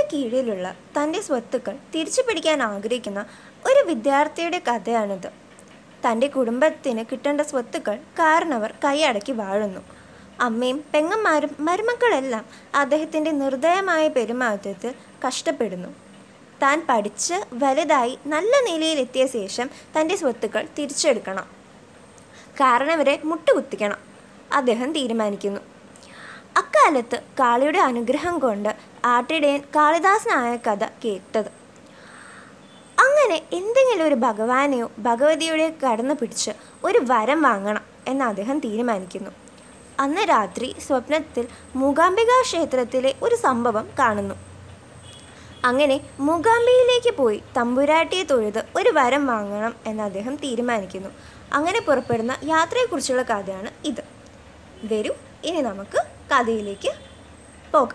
കീഴിലുള്ള തൻ്റെ സ്വത്തുക്കൾ തിരിച്ചു പിടിക്കാൻ ആഗ്രഹിക്കുന്ന ഒരു വിദ്യാർത്ഥിയുടെ കഥയാണിത് തൻ്റെ കുടുംബത്തിന് കിട്ടേണ്ട സ്വത്തുക്കൾ കാരണവർ കൈയടക്കി വാഴുന്നു അമ്മയും പെങ്ങന്മാരും മരുമക്കളെല്ലാം അദ്ദേഹത്തിൻ്റെ നിർദ്ദയമായ പെരുമാറ്റത്തിൽ കഷ്ടപ്പെടുന്നു താൻ പഠിച്ച് വലുതായി നല്ല നിലയിലെത്തിയ ശേഷം തൻ്റെ സ്വത്തുക്കൾ തിരിച്ചെടുക്കണം കാരണവരെ മുട്ടുകുത്തിക്കണം അദ്ദേഹം തീരുമാനിക്കുന്നു അക്കാലത്ത് കാളിയുടെ അനുഗ്രഹം കൊണ്ട് ആട്ടിടയൻ കാളിദാസനായ കഥ കേട്ടത് അങ്ങനെ എന്തെങ്കിലും ഒരു ഭഗവാനെയോ ഭഗവതിയുടെയോ കടന്നു പിടിച്ച് ഒരു വരം വാങ്ങണം എന്ന് അദ്ദേഹം തീരുമാനിക്കുന്നു അന്ന് രാത്രി സ്വപ്നത്തിൽ മൂകാംബിക ക്ഷേത്രത്തിലെ ഒരു സംഭവം കാണുന്നു അങ്ങനെ മൂകാംബിയിലേക്ക് പോയി തമ്പുരാട്ടിയെ തൊഴുത് ഒരു വരം വാങ്ങണം എന്ന് അദ്ദേഹം തീരുമാനിക്കുന്നു അങ്ങനെ പുറപ്പെടുന്ന യാത്രയെക്കുറിച്ചുള്ള കഥയാണ് ഇത് വരൂ ഇനി നമുക്ക് കഥയിലേക്ക് പോകാം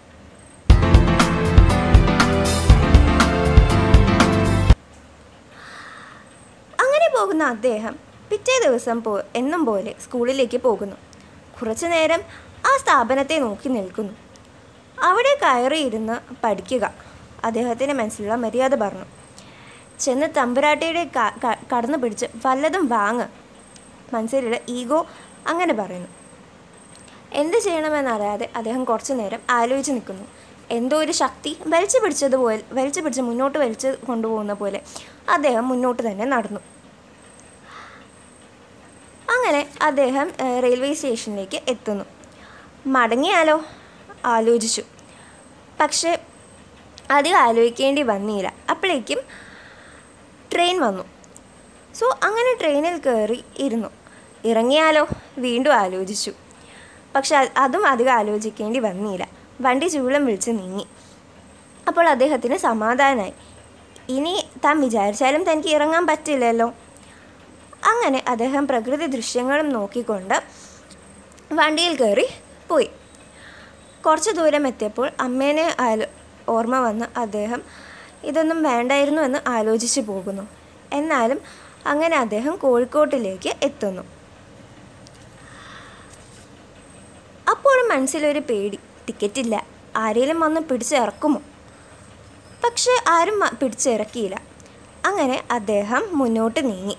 അങ്ങനെ പോകുന്ന അദ്ദേഹം പിറ്റേ ദിവസം പോ എന്നും പോലെ സ്കൂളിലേക്ക് പോകുന്നു കുറച്ചു നേരം ആ സ്ഥാപനത്തെ നോക്കി നിൽക്കുന്നു അവിടെ കയറിയിരുന്ന് പഠിക്കുക അദ്ദേഹത്തിൻ്റെ മനസ്സിലുള്ള മര്യാദ പറഞ്ഞു ചെന്ന് തമ്പുരാട്ടിയുടെ ക- ക- കടന്നു പിടിച്ച് വല്ലതും വാങ്ങ് മനസ്സിലുള്ള ഈഗോ അങ്ങനെ പറയുന്നു എന്ത് ചെയ്യണമെന്നറിയാതെ അദ്ദേഹം കുറച്ചു നേരം ആലോചിച്ച് നിൽക്കുന്നു എന്തോ ഒരു ശക്തി വലിച്ചു പിടിച്ചതുപോലെ വലിച്ചു പിടിച്ച് മുന്നോട്ട് വലിച്ച് കൊണ്ടുപോകുന്ന പോലെ അദ്ദേഹം മുന്നോട്ട് തന്നെ നടന്നു അങ്ങനെ അദ്ദേഹം ഏഹ്, റെയിൽവേ സ്റ്റേഷനിലേക്ക് എത്തുന്നു മടങ്ങിയാലോ ആലോചിച്ചു പക്ഷേ അധികം ആലോചിക്കേണ്ടി വന്നില്ല അപ്പോഴേക്കും ട്രെയിൻ വന്നു സോ അങ്ങനെ ട്രെയിനിൽ കയറി ഇരുന്നു ഇറങ്ങിയാലോ വീണ്ടും ആലോചിച്ചു പക്ഷെ അത് അതും അധികം ആലോചിക്കേണ്ടി വന്നില്ല വണ്ടി ചൂളം വിളിച്ച് നീങ്ങി അപ്പോൾ അദ്ദേഹത്തിന് സമാധാനമായി ഇനി താൻ വിചാരിച്ചാലും തനിക്ക് ഇറങ്ങാൻ പറ്റില്ലല്ലോ അങ്ങനെ അദ്ദേഹം പ്രകൃതി ദൃശ്യങ്ങളും നോക്കിക്കൊണ്ട് വണ്ടിയിൽ കയറി പോയി കുറച്ച് ദൂരം എത്തിയപ്പോൾ അമ്മേനെ ആലോ ഓർമ്മ വന്ന് അദ്ദേഹം ഇതൊന്നും വേണ്ടായിരുന്നു എന്ന് ആലോചിച്ച് പോകുന്നു എന്നാലും അങ്ങനെ അദ്ദേഹം കോഴിക്കോട്ടിലേക്ക് എത്തുന്നു അപ്പോഴും മനസ്സിലൊരു പേടി ടിക്കറ്റില്ല ആരെങ്കിലും വന്ന് പിടിച്ചിറക്കുമോ പക്ഷെ ആരും മ- പിടിച്ചിറക്കിയില്ല അങ്ങനെ അദ്ദേഹം മുന്നോട്ട് നീങ്ങി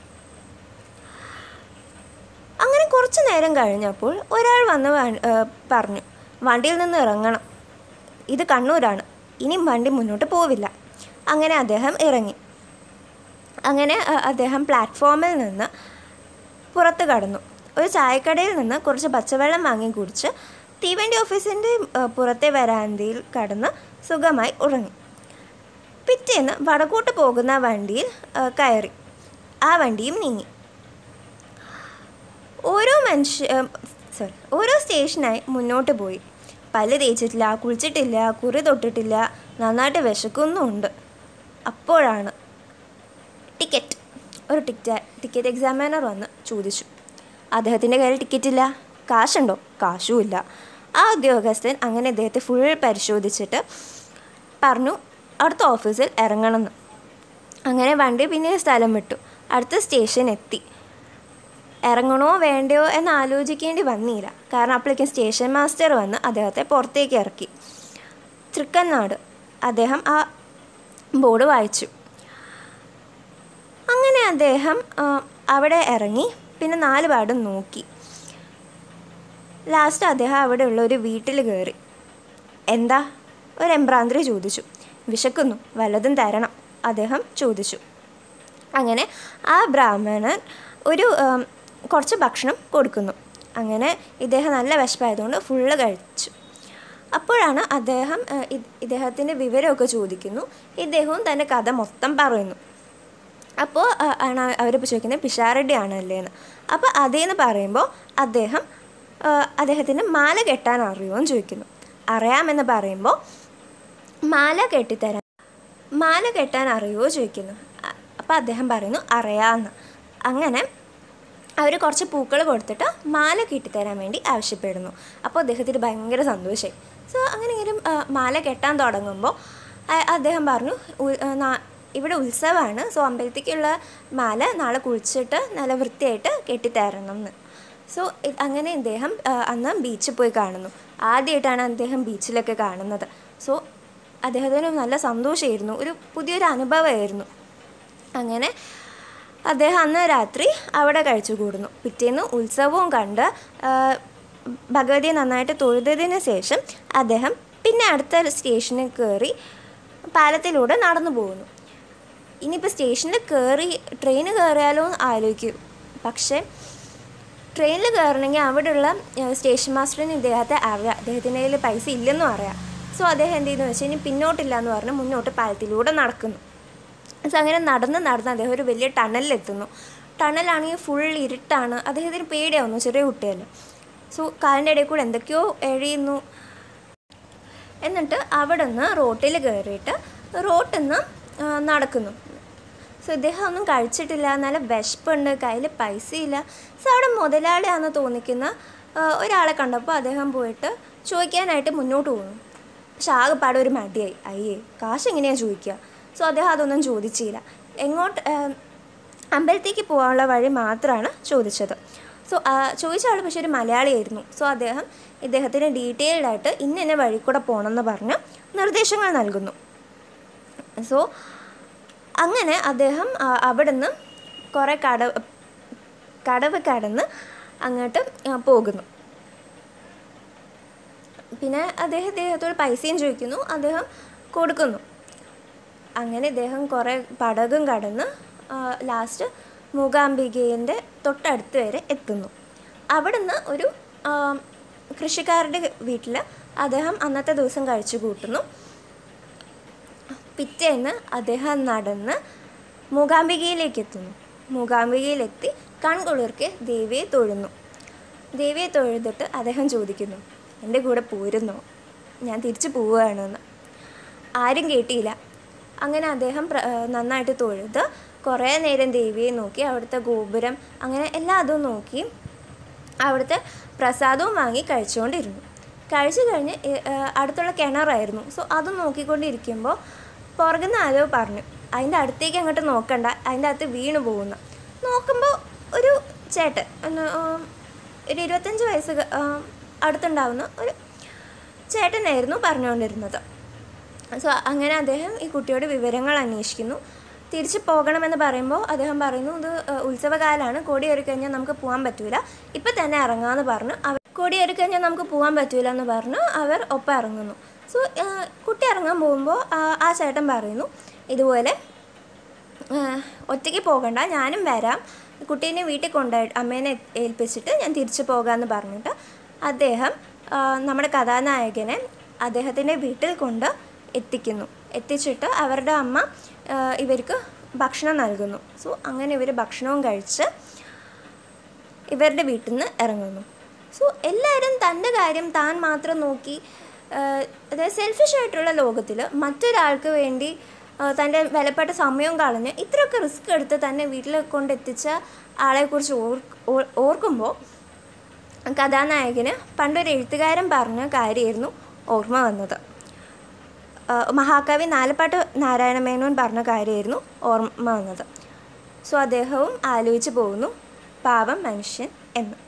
അങ്ങനെ കുറച്ച് നേരം കഴിഞ്ഞപ്പോൾ ഒരാൾ വന്ന് വ- ഏ, പറഞ്ഞു വണ്ടിയിൽ നിന്ന് ഇറങ്ങണം ഇത് കണ്ണൂരാണ് ഇനിയും വണ്ടി മുന്നോട്ട് പോവില്ല അങ്ങനെ അദ്ദേഹം ഇറങ്ങി അങ്ങനെ അ, അദ്ദേഹം പ്ലാറ്റ്ഫോമിൽ നിന്ന് പുറത്ത് കടന്നു ഒരു ചായക്കടയിൽ നിന്ന് കുറച്ച് പച്ചവെള്ളം വാങ്ങി കുടിച്ച് തീവണ്ടി ഓഫീസിൻ്റെ ഏ, പുറത്തെ വരാന്തയിൽ കടന്ന് സുഖമായി ഉറങ്ങി പിറ്റേന്ന് വടക്കോട്ട് പോകുന്ന വണ്ടിയിൽ ഏ, കയറി ആ വണ്ടിയും നീങ്ങി ഓരോ മനുഷ്യ സോറി ഓരോ സ്റ്റേഷനായി മുന്നോട്ട് പോയി പല്ല് തേച്ചിട്ടില്ല കുളിച്ചിട്ടില്ല കുറി തൊട്ടിട്ടില്ല നന്നായിട്ട് വിശക്കുന്നുമുണ്ട് അപ്പോഴാണ് ടിക്കറ്റ് ഒരു ടിക്കറ്റ് ടിക്കറ്റ് എക്സാമിനർ വന്ന് ചോദിച്ചു അദ്ദേഹത്തിൻ്റെ കയ്യിൽ ടിക്കറ്റ് ഇല്ല കാശുണ്ടോ കാശും ഇല്ല ആ ഉദ്യോഗസ്ഥൻ അങ്ങനെ അദ്ദേഹത്തെ ഫുൾ പരിശോധിച്ചിട്ട് പറഞ്ഞു അടുത്ത ഓഫീസിൽ ഇറങ്ങണമെന്ന് അങ്ങനെ വണ്ടി പിന്നെ സ്ഥലം വിട്ടു അടുത്ത സ്റ്റേഷൻ എത്തി ഇറങ്ങണോ വേണ്ടയോ എന്ന് ആലോചിക്കേണ്ടി വന്നില്ല കാരണം അപ്പോഴേക്കും സ്റ്റേഷൻ മാസ്റ്റർ വന്ന് അദ്ദേഹത്തെ പുറത്തേക്ക് ഇറക്കി തൃക്കന്നാട് അദ്ദേഹം ആ ബോർഡ് വായിച്ചു അങ്ങനെ അദ്ദേഹം ആ, അവിടെ ഇറങ്ങി പിന്നെ നാല് പാടും നോക്കി ലാസ്റ്റ് അദ്ദേഹം അവിടെയുള്ള ഒരു വീട്ടിൽ കയറി എന്താ ഒരു എംബ്രാന്തിരി ചോദിച്ചു വിശക്കുന്നു വല്ലതും തരണം അദ്ദേഹം ചോദിച്ചു അങ്ങനെ ആ ബ്രാഹ്മണൻ ഒരു ഉം, കുറച്ച് ഭക്ഷണം കൊടുക്കുന്നു അങ്ങനെ ഇദ്ദേഹം നല്ല വിശപ്പായതുകൊണ്ട് ഫുള്ള് കഴിച്ചു അപ്പോഴാണ് അദ്ദേഹം ഏഹ്, ഇ- ഇദ്ദേഹത്തിൻ്റെ വിവരമൊക്കെ ചോദിക്കുന്നു ഇദ്ദേഹവും തൻ്റെ കഥ മൊത്തം പറയുന്നു അപ്പോൾ ആണ് അവർ ചോദിക്കുന്നത് പിഷാരടി ആണല്ലേ എന്ന് അപ്പോൾ അതേന്ന് പറയുമ്പോൾ അദ്ദേഹം ആ, അദ്ദേഹത്തിന് മാല കെട്ടാൻ അറിയുമോ എന്ന് ചോദിക്കുന്നു അറിയാമെന്ന് പറയുമ്പോൾ മാല കെട്ടിത്തരാൻ മാല കെട്ടാൻ അറിയുമോ ചോദിക്കുന്നു അപ്പോൾ അദ്ദേഹം പറയുന്നു അറിയാമെന്ന് അങ്ങനെ അവർ കുറച്ച് പൂക്കൾ കൊടുത്തിട്ട് മാല കെട്ടിത്തരാൻ വേണ്ടി ആവശ്യപ്പെടുന്നു അപ്പോൾ അദ്ദേഹത്തിന് ഭയങ്കര സന്തോഷമായി സോ അങ്ങനെ ഇങ്ങനെ ആ, മാല കെട്ടാൻ തുടങ്ങുമ്പോൾ ആ- അദ്ദേഹം പറഞ്ഞു "ഉ- ആ, നാ- ഇവിടെ ഉത്സവമാണ് സോ അമ്പലത്തേക്കുള്ള മാല നാളെ കുളിച്ചിട്ട് നല്ല വൃത്തിയായിട്ട് കെട്ടിത്തരണം എന്ന് സോ ഇ- അങ്ങനെ ഇദ്ദേഹം ആ, അന്ന് ബീച്ചിൽ പോയി കാണുന്നു ആദ്യമായിട്ടാണ് അദ്ദേഹം ബീച്ചിലൊക്കെ കാണുന്നത് സോ അദ്ദേഹത്തിന് നല്ല സന്തോഷമായിരുന്നു ഒരു പുതിയൊരു അനുഭവമായിരുന്നു അങ്ങനെ അദ്ദേഹം അന്ന് രാത്രി അവിടെ കഴിച്ചു കൂടുന്നു പിറ്റേന്ന് ഉത്സവവും കണ്ട് ആ, ഭഗവതിയെ നന്നായിട്ട് തൊഴുതതിന് ശേഷം അദ്ദേഹം പിന്നെ അടുത്ത സ്റ്റേഷനിൽ കയറി പാലത്തിലൂടെ നടന്നു പോകുന്നു ഇനിയിപ്പോൾ സ്റ്റേഷനിൽ കയറി ട്രെയിൻ കയറിയാലോ എന്ന് ആലോചിക്കും പക്ഷേ ട്രെയിനിൽ കയറണമെങ്കിൽ അവിടെയുള്ള ഏഹ്, സ്റ്റേഷൻ മാസ്റ്ററിന് ഇദ്ദേഹത്തെ അറിയാം അദ്ദേഹത്തിൻ്റെ കയ്യിൽ പൈസ ഇല്ലെന്നും അറിയാം സോ അദ്ദേഹം എന്ത് ചെയ്യുന്നു വെച്ചാൽ ഇനി പിന്നോട്ടില്ല എന്ന് പറഞ്ഞ് മുന്നോട്ട് പാലത്തിലൂടെ നടക്കുന്നു സോ അങ്ങനെ നടന്ന് നടന്ന് അദ്ദേഹം ഒരു വലിയ ടണലിലെത്തുന്നു ടണലാണെങ്കിൽ ഫുൾ ഇരുട്ടാണ് അദ്ദേഹത്തിന് പേടിയാവുന്നു ചെറിയ കുട്ടിയല്ലേ സോ കാലിൻ്റെ ഇടയിൽ കൂടെ എന്തൊക്കെയോ എഴിയുന്നു എന്നിട്ട് അവിടെ നിന്ന് റോട്ടിൽ കയറിയിട്ട് റോട്ടിൽ നിന്ന് നടക്കുന്നു സോ ഇദ്ദേഹം ഒന്നും കഴിച്ചിട്ടില്ല നല്ല വിശപ്പുണ്ട് കയ്യിൽ പൈസയില്ല സോ അവിടെ മുതലാളിയാണെന്ന് തോന്നിക്കുന്ന ആ, ഒരാളെ കണ്ടപ്പോൾ അദ്ദേഹം പോയിട്ട് ചോദിക്കാനായിട്ട് മുന്നോട്ട് പോകുന്നു പക്ഷെ ആകെപ്പാടെ ഒരു മടിയായി അയ്യേ കാശ് എങ്ങനെയാണ് ചോദിക്കുക സോ അദ്ദേഹം അതൊന്നും ചോദിച്ചില്ല എങ്ങോട്ട് ആ, അമ്പലത്തേക്ക് പോകാനുള്ള വഴി മാത്രമാണ് ചോദിച്ചത് സോ ചോദിച്ച ആൾ പക്ഷേ ഒരു മലയാളിയായിരുന്നു സോ അദ്ദേഹം ഇദ്ദേഹത്തിന് ഡീറ്റെയിൽഡ് ആയിട്ട് ഇന്ന ഇന്ന വഴി കൂടെ പോകണമെന്ന് പറഞ്ഞ് നിർദ്ദേശങ്ങൾ നൽകുന്നു സോ അങ്ങനെ അദ്ദേഹം ആ, അവിടുന്ന് കുറേ കട കടവ് കടന്ന് അങ്ങോട്ട് ആ, പോകുന്നു പിന്നെ അദ്ദേഹം ഇദ്ദേഹത്തോട് പൈസയും ചോദിക്കുന്നു അദ്ദേഹം കൊടുക്കുന്നു അങ്ങനെ ഇദ്ദേഹം കുറേ പടകും കടന്ന് ലാസ്റ്റ് മൂകാംബികേൻ്റെ തൊട്ടടുത്ത് വരെ എത്തുന്നു അവിടുന്ന് ഒരു ആ, കൃഷിക്കാരുടെ വീട്ടിൽ അദ്ദേഹം അന്നത്തെ ദിവസം കഴിച്ചു കൂട്ടുന്നു പിറ്റേന്ന് അദ്ദേഹം നടന്ന് മൂകാംബികയിലേക്ക് എത്തുന്നു മൂകാംബികയിലെത്തി കൺകുളിർക്ക് ദേവിയെ തൊഴുന്നു ദേവിയെ തൊഴുതിട്ട് അദ്ദേഹം ചോദിക്കുന്നു എൻ്റെ കൂടെ പോരുന്നോ ഞാൻ തിരിച്ചു പോവുകയാണെന്ന് ആരും കേട്ടിയില്ല അങ്ങനെ അദ്ദേഹം പ്ര- ആ, നന്നായിട്ട് തൊഴുത് കുറേ നേരം ദേവിയെ നോക്കി അവിടുത്തെ ഗോപുരം അങ്ങനെ എല്ലാ അതും നോക്കി അവിടുത്തെ പ്രസാദവും വാങ്ങി കഴിച്ചുകൊണ്ടിരുന്നു കഴിച്ചു കഴിഞ്ഞ് ഏ- ഏ, അടുത്തുള്ള കിണറായിരുന്നു സോ അത് നോക്കിക്കൊണ്ടിരിക്കുമ്പോൾ പുറകുന്ന ആരോ പറഞ്ഞു അതിൻ്റെ അടുത്തേക്ക് അങ്ങോട്ട് നോക്കണ്ട അതിൻ്റെ അകത്ത് വീണ് പോകുന്നു നോക്കുമ്പോൾ ഒരു ചേട്ടൻ ഒന്ന്, ആ, ഒരു ഇരുപത്തഞ്ച് വയസ്സ് ക- ആ, അടുത്തുണ്ടാവുന്ന ഒരു ചേട്ടനായിരുന്നു പറഞ്ഞുകൊണ്ടിരുന്നത് സോ അങ്ങനെ അദ്ദേഹം ഈ കുട്ടിയോട് വിവരങ്ങൾ അന്വേഷിക്കുന്നു തിരിച്ചു പോകണമെന്ന് പറയുമ്പോൾ അദ്ദേഹം പറയുന്നു ഇത് ഏഹ്, ഉത്സവകാലമാണ് കോടിയേറി കഴിഞ്ഞാൽ നമുക്ക് പോകാൻ പറ്റൂല ഇപ്പം തന്നെ ഇറങ്ങാമെന്ന് പറഞ്ഞു അവർ കോടിയേറി കഴിഞ്ഞാൽ നമുക്ക് പോകാൻ പറ്റൂല എന്ന് പറഞ്ഞു അവർ ഒപ്പം ഇറങ്ങുന്നു സോ ഏഹ്, കുട്ടി ഇറങ്ങാൻ പോകുമ്പോൾ ആ- ആ ചേട്ടൻ പറയുന്നു ഇതുപോലെ ഏഹ്, ഒറ്റയ്ക്ക് പോകണ്ട ഞാനും വരാം കുട്ടീനെ വീട്ടിൽ കൊണ്ടുപോയി അമ്മേനെ ഏൽപ്പിച്ചിട്ട് ഞാൻ തിരിച്ചു പോകാമെന്ന് പറഞ്ഞിട്ട് അദ്ദേഹം ആ, നമ്മുടെ കഥാനായകനെ അദ്ദേഹത്തിൻ്റെ വീട്ടിൽ കൊണ്ട് എത്തിക്കുന്നു എത്തിച്ചിട്ട് അവരുടെ അമ്മ ആ, ഇവർക്ക് ഭക്ഷണം നൽകുന്നു സോ അങ്ങനെ ഇവർ ഭക്ഷണവും കഴിച്ച് ഇവരുടെ വീട്ടിൽ നിന്ന് ഇറങ്ങുന്നു സോ എല്ലാവരും തൻ്റെ കാര്യം താൻ മാത്രം നോക്കി ആ, അതായത് സെൽഫിഷ് ആയിട്ടുള്ള ലോകത്തിൽ മറ്റൊരാൾക്ക് വേണ്ടി ആ, തൻ്റെ വിലപ്പെട്ട സമയവും കളഞ്ഞ് ഇത്രയൊക്കെ റിസ്ക് എടുത്ത് തന്നെ വീട്ടിൽ കൊണ്ടെത്തിച്ച ആളെക്കുറിച്ച് ഓർ ഓർ- ഓർക്കുമ്പോൾ കഥാനായകന് പണ്ടൊരു എഴുത്തുകാരൻ പറഞ്ഞ കാര്യമായിരുന്നു ഓർമ്മ വന്നത് ആ, മഹാകവി നാലപ്പാട്ട് നാരായണ മേനോൻ പറഞ്ഞ കാര്യമായിരുന്നു ഓർമ്മ വന്നത് സോ അദ്ദേഹവും ആലോചിച്ച് പോകുന്നു പാവം മനുഷ്യൻ എന്ന്